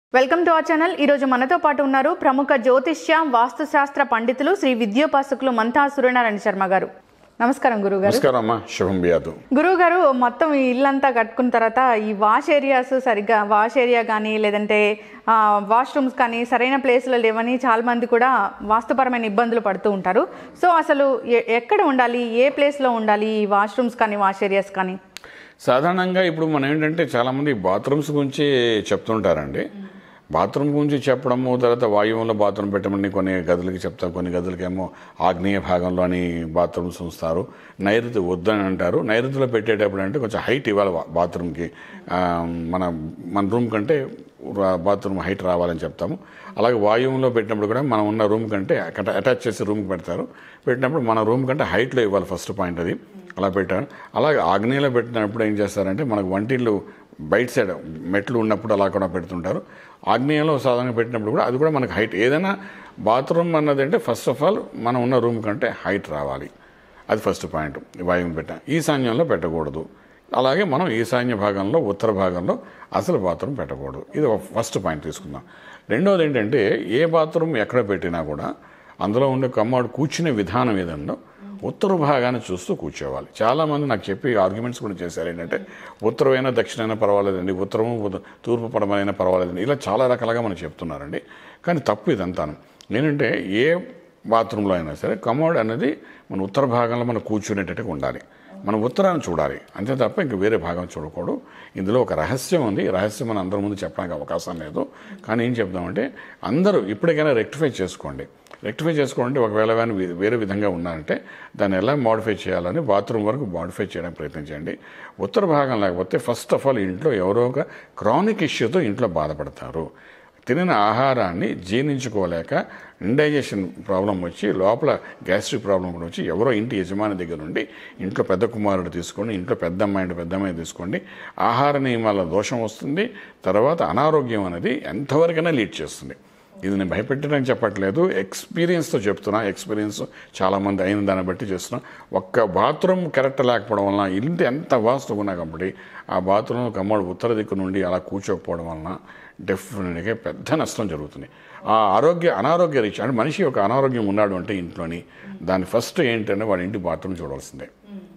Welcome to our channel ఈరోజు మనతో పాటు ఉన్నారు ప్రముఖ జ్యోతిష్య వాస్తుశాస్త్ర పండితులు శ్రీ విద్యోపాసకులు మంతా సూర్యనారాయణ శర్మ గారు నమస్కారం గురువు గారు నమస్కారం అమ్మా శుభం బియాదు గురువు గారు మొత్తం ఈ ఇల్లంతా కట్టుకున్న తర్వాత ఈ వాష్ ఏరియాస్ సరిగ్గా వాష్ ఏరియా కానీ లేదంటే వాష్రూమ్స్ కానీ సరైన ప్లేస్లో లేవని చాలా మంది కూడా వాస్తుపరమైన ఇబ్బందులు పడుతూ ఉంటారు సో అసలు ఎ- ఎక్కడ ఉండాలి ఏ ప్లేస్లో ఉండాలి ఈ వాష్రూమ్స్ కానీ వాష్ ఏరియాస్ కానీ సాధారణంగా ఇప్పుడు మనం ఏంటంటే చాలామంది బాత్రూమ్స్ గురించి చెప్తుంటారండి బాత్రూమ్ గురించి చెప్పడము తర్వాత వాయువులో బాత్రూమ్ పెట్టమని కొన్ని గదులకి చెప్తారు కొన్ని గదులకేమో ఆగ్నేయ భాగంలోని బాత్రూమ్స్ ఉంచుతారు నైరుతి వద్దని అంటారు నైరుతిలో పెట్టేటప్పుడు అంటే కొంచెం హైట్ ఇవ్వాలి బా- బాత్రూమ్కి ఆ, మన మన రూమ్ కంటే రా- బాత్రూమ్ హైట్ రావాలని చెప్తాము అలాగే వాయువులో పెట్టినప్పుడు కూడా మనం ఉన్న రూమ్ కంటే అక్కడ అటాచ్ చేసి రూమ్కి పెడతారు పెట్టినప్పుడు మన రూమ్ కంటే హైట్లో ఇవ్వాలి ఫస్ట్ పాయింట్ అది అలా పెట్టారు అలాగే ఆగ్నేయలో పెట్టినప్పుడు ఏం చేస్తారంటే మనకు వంటిల్లు బయట సైడ్ మెట్లు ఉన్నప్పుడు అలా కూడా పెడుతుంటారు ఆగ్నేయంలో సాధారణంగా పెట్టినప్పుడు కూడా అది కూడా మనకు హైట్ ఏదైనా బాత్రూమ్ అన్నది అంటే ఫస్ట్ ఆఫ్ ఆల్ మనం ఉన్న రూమ్ కంటే హైట్ రావాలి అది ఫస్ట్ పాయింట్ వాయువుని పెట్టాం ఈశాన్యంలో పెట్టకూడదు అలాగే మనం ఈశాన్య భాగంలో ఉత్తర భాగంలో అసలు బాత్రూమ్ పెట్టకూడదు ఇది ఒక ఫస్ట్ పాయింట్ తీసుకుందాం రెండవది ఏంటంటే ఏ బాత్రూమ్ ఎక్కడ పెట్టినా కూడా అందులో ఉండే కమ్మాడు కూర్చునే విధానం ఏదన్నా ఉత్తర భాగాన్ని చూస్తూ కూర్చోవాలి చాలామంది నాకు చెప్పి ఆర్గ్యుమెంట్స్ కూడా చేశారు ఏంటంటే ఉత్తరమైనా దక్షిణైనా పర్వాలేదండి ఉత్తరము ఉద- తూర్పు పడమైనా పర్వాలేదండి ఇలా చాలా రకాలుగా మనకు చెప్తున్నారండి కానీ తప్పు ఇదంతాను ఏంటంటే ఏ బాత్రూంలో అయినా సరే కమోడ్ అనేది మన ఉత్తర భాగంలో మనం కూర్చునేటట్టుగా ఉండాలి మనం ఉత్తరాన్ని చూడాలి అంతే తప్ప ఇంక వేరే భాగం చూడకూడదు ఇందులో ఒక రహస్యం ఉంది ఈ రహస్యం మన అందరి ముందు చెప్పడానికి అవకాశం లేదు కానీ ఏం చెప్దామంటే అందరూ ఇప్పటికైనా రెక్టిఫై చేసుకోండి రెక్టిఫై చేసుకోవాలంటే ఒకవేళ కానీ వే- వేరే విధంగా ఉన్నారంటే దాన్ని ఎలా మోడిఫై చేయాలని బాత్రూమ్ వరకు మోడిఫై చేయడానికి ప్రయత్నించండి ఉత్తర భాగం లేకపోతే ఫస్ట్ ఆఫ్ ఆల్ ఇంట్లో ఎవరో ఒక క్రానిక్ ఇష్యూతో ఇంట్లో బాధపడతారు తినిన ఆహారాన్ని జీర్ణించుకోలేక ఇండైజెషన్ ప్రాబ్లం వచ్చి లోపల గ్యాస్ట్రిక్ ప్రాబ్లం కూడా వచ్చి ఎవరో ఇంటి యజమాని దగ్గర నుండి ఇంట్లో పెద్ద కుమారుడు తీసుకోండి ఇంట్లో పెద్ద అమ్మాయి అంటే పెద్ద అమ్మాయి తీసుకోండి ఆహార నియమాల దోషం వస్తుంది తర్వాత అనారోగ్యం అనేది ఎంతవరకైనా లీడ్ చేస్తుంది ఇది నేను భయపెట్టడానికి చెప్పట్లేదు ఎక్స్పీరియన్స్తో చెప్తున్నా ఎక్స్పీరియన్స్ చాలామంది అయిన దాన్ని బట్టి చేస్తున్నా ఒక్క బాత్రూమ్ కరెక్ట్ లేకపోవడం వలన ఇంటి ఎంత వాస్తుగా ఉన్నా కాబట్టి ఆ బాత్రూమ్ కమ్మడు ఉత్తర దిక్కు నుండి అలా కూర్చోకపోవడం వలన డెఫినెట్గా పెద్ద నష్టం జరుగుతుంది ఆ ఆరోగ్య అనారోగ్య రీచ్ అంటే మనిషి యొక్క అనారోగ్యం ఉన్నాడు అంటే ఇంట్లోని దాని ఫస్ట్ ఏంటంటే వాడి ఇంటి బాత్రూమ్ చూడాల్సిందే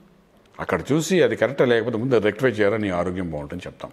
అక్కడ చూసి అది కరెక్ట్ లేకపోతే ముందు రెక్టిఫై చేయాలని నీ ఆరోగ్యం బాగుంటుంది చెప్తాం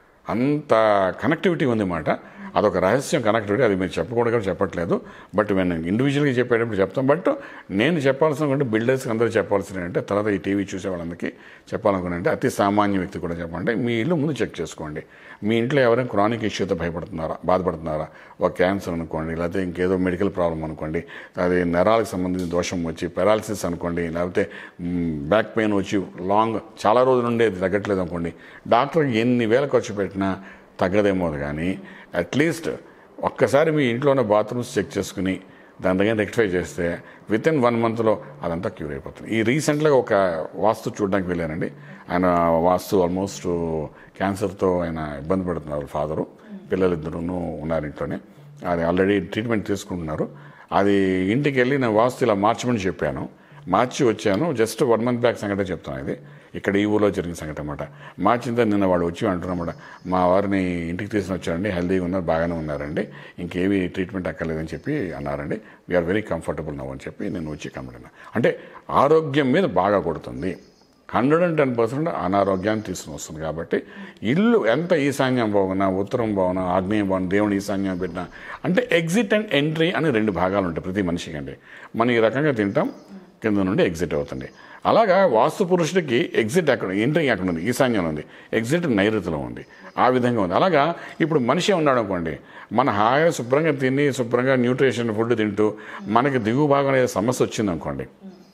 అంత కనెక్టివిటీ ఉంది మాట అదొక రహస్యం కనెక్టివిటీ అది మీరు చెప్పకూడదు కూడా చెప్పట్లేదు బట్ నేను ఇండివిజువల్గా చెప్పేటప్పుడు చెప్తాం బట్ నేను చెప్పాల్సిన అంటే బిల్డర్స్కి అందరూ చెప్పాల్సిన అంటే తర్వాత ఈ టీవీ చూసే వాళ్ళందరికీ చెప్పాలనుకున్నానంటే అతి సామాన్య వ్యక్తి కూడా చెప్పాలంటే మీ ఇల్లు ముందు చెక్ చేసుకోండి మీ ఇంట్లో ఎవరైనా క్రానిక్ ఇష్యూతో భయపడుతున్నారా బాధపడుతున్నారా ఒక క్యాన్సర్ అనుకోండి లేకపోతే ఇంకేదో మెడికల్ ప్రాబ్లం అనుకోండి అది నరాలకు సంబంధించిన దోషం వచ్చి పెరాలసిస్ అనుకోండి లేకపోతే బ్యాక్ పెయిన్ వచ్చి లాంగ్ చాలా రోజుల నుండి అది తగ్గట్లేదు అనుకోండి డాక్టర్కి ఎన్ని వేల ఖర్చు పెట్టినా తగ్గదేమో కానీ అట్లీస్ట్ ఒక్కసారి మీ ఇంట్లోనే బాత్రూమ్స్ చెక్ చేసుకుని దాని దగ్గర రెక్టిఫై చేస్తే విత్ ఇన్ వన్ మంత్లో అదంతా క్యూర్ అయిపోతుంది ఈ రీసెంట్గా ఒక వాస్తు చూడడానికి వెళ్ళానండి ఆయన వాస్తు ఆల్మోస్ట్ క్యాన్సర్తో ఆయన ఇబ్బంది పడుతున్నారు ఫాదరు పిల్లలిద్దరూ ఉన్నారు ఇంట్లోనే అది ఆల్రెడీ ట్రీట్మెంట్ తీసుకుంటున్నారు అది ఇంటికి వెళ్ళి నేను వాస్తు ఇలా మార్చమని చెప్పాను మార్చి వచ్చాను జస్ట్ వన్ మంత్ బ్యాక్ సంగతి చెప్తాను ఇది ఇక్కడ ఈ ఊళ్ళో జరిగిన సంగతి అనమాట మార్చిన నిన్న వాడు వచ్చి అంటున్నమాట మా వారిని ఇంటికి తీసుకుని వచ్చారండి హెల్దీగా ఉన్నారు బాగానే ఉన్నారండి ఇంకేవి ట్రీట్మెంట్ అక్కర్లేదని చెప్పి అన్నారండి వీఆర్ వెరీ కంఫర్టబుల్ నవ్వు అని చెప్పి నేను వచ్చి కంప్లైంట్ అంటే ఆరోగ్యం మీద బాగా కొడుతుంది హండ్రెడ్ అండ్ టెన్ పర్సెంట్ అనారోగ్యాన్ని తీసుకుని వస్తుంది కాబట్టి ఇల్లు ఎంత ఈశాన్యం బాగున్నా ఉత్తరం బాగున్నా ఆగ్నేయం బాగున్నా దేవుని ఈశాన్యం పెట్టినా అంటే ఎగ్జిట్ అండ్ ఎంట్రీ అని రెండు భాగాలు ఉంటాయి ప్రతి మనిషికి అండి మనం ఈ రకంగా తింటాం కింద నుండి ఎగ్జిట్ అవుతుంది అలాగా వాస్తు పురుషుడికి ఎగ్జిట్ అక్కడ ఎంట్రీ అక్కడ ఉంది ఈశాన్యం ఉంది ఎగ్జిట్ నైరుతిలో ఉంది ఆ విధంగా ఉంది అలాగా ఇప్పుడు మనిషి ఉన్నాడు అనుకోండి మన హాయిగా శుభ్రంగా తిని శుభ్రంగా న్యూట్రిషన్ ఫుడ్ తింటూ మనకి దిగువ భాగం అనేది సమస్య వచ్చింది అనుకోండి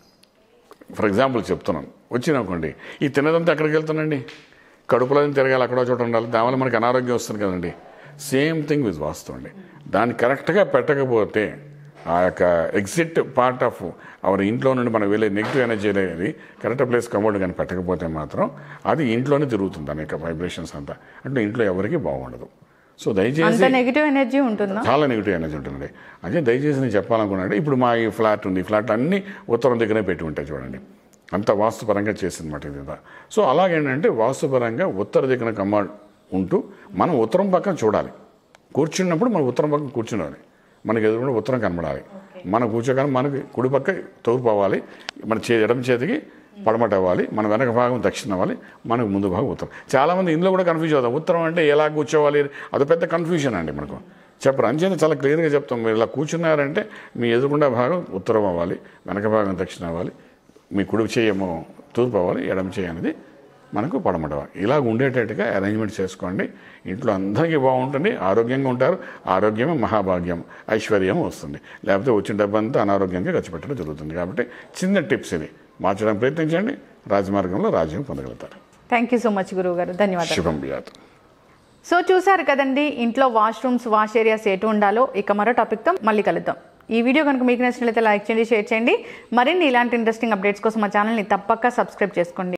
ఫర్ ఎగ్జాంపుల్ చెప్తున్నాను వచ్చింది అనుకోండి ఈ తినదంతా ఎక్కడికి వెళ్తానండి కడుపులో తిరగాలి అక్కడో చోట ఉండాలి దానివల్ల మనకి అనారోగ్యం వస్తుంది కదండి సేమ్ థింగ్ విజ్ వాస్తవం అండి దాన్ని కరెక్ట్గా పెట్టకపోతే ఆ యొక్క ఎగ్జిట్ పార్ట్ ఆఫ్ అవర్ ఇంట్లో నుండి మనకు వెళ్ళే నెగిటివ్ ఎనర్జీ అనేది కరెక్ట్ ప్లేస్ కమోడ్ కానీ పెట్టకపోతే మాత్రం అది ఇంట్లోనే తిరుగుతుంది దాని యొక్క వైబ్రేషన్స్ అంతా అంటే ఇంట్లో ఎవరికి బాగుండదు సో దయచేసి అంత నెగిటివ్ ఎనర్జీ ఉంటుందా చాలా నెగిటివ్ ఎనర్జీ ఉంటుంది అదే దయచేసి నేను చెప్పాలనుకున్నాను ఇప్పుడు మా ఈ ఫ్లాట్ ఉంది ఈ ఫ్లాట్ అన్ని ఉత్తరం దగ్గరే పెట్టి ఉంటాయి చూడండి అంత వాస్తుపరంగా చేసిందన్నమాట ఇది అంతా. సో అలాగేంటంటే వాస్తుపరంగా ఉత్తర దిక్కున కమ్మ ఉంటూ మనం ఉత్తరం పక్కన చూడాలి కూర్చున్నప్పుడు మన ఉత్తరం పక్కన కూర్చున్నాలి మనకి ఎదురుకుండా ఉత్తరం కనబడాలి మన కూర్చోగానే మనకి కుడి పక్క తూర్పు అవ్వాలి మన చే ఎడమ చేతికి పడమట అవ్వాలి మన వెనక భాగం దక్షిణ అవ్వాలి మనకు ముందు భాగం ఉత్తరం చాలామంది ఇందులో కూడా కన్ఫ్యూజ్ అవుతాం ఉత్తరం అంటే ఎలా కూర్చోవాలి అది పెద్ద కన్ఫ్యూజన్ అండి మనకు చెప్పరు అంచేత చాలా క్లియర్గా చెప్తాం మీరు ఇలా కూర్చున్నారంటే మీ ఎదురుకుండా భాగం ఉత్తరం అవ్వాలి వెనక భాగం దక్షిణ అవ్వాలి మీ కుడి చేయమో తూర్పు అవ్వాలి ఎడమ చేయి అనేది మనకు పడమట ఇలా ఉండేటట్టుగా అరేంజ్మెంట్ చేసుకోండి ఇంట్లో అందరికీ బాగుంటుంది ఆరోగ్యంగా ఉంటారు ఆరోగ్యమే మహాభాగ్యం ఐశ్వర్యం వస్తుంది లేకపోతే వచ్చిన డబ్బంతా అనారోగ్యంగా ఖర్చు పెట్టడం జరుగుతుంది కాబట్టి చిన్న టిప్స్ ఇవి మార్చడానికి ప్రయత్నించండి రాజమార్గంలో రాజ్యం పొందగలుగుతారు థ్యాంక్ యూ సో మచ్ గురువు గారు ధన్యవాదాలు శుభం బియాత్ సో చూసారు కదండి ఇంట్లో వాష్రూమ్స్ వాష్ ఏరియాస్ ఎటు ఉండాలో ఇక మరో టాపిక్తో మళ్ళీ కలుద్దాం ఈ వీడియో కనుక మీకు నచ్చినట్లయితే లైక్ చేయండి షేర్ చేయండి మరిన్ని ఇలాంటి ఇంట్రెస్టింగ్ అప్డేట్స్ కోసం మా ఛానల్ని తప్పక సబ్స్క్రైబ్ చేసుకోండి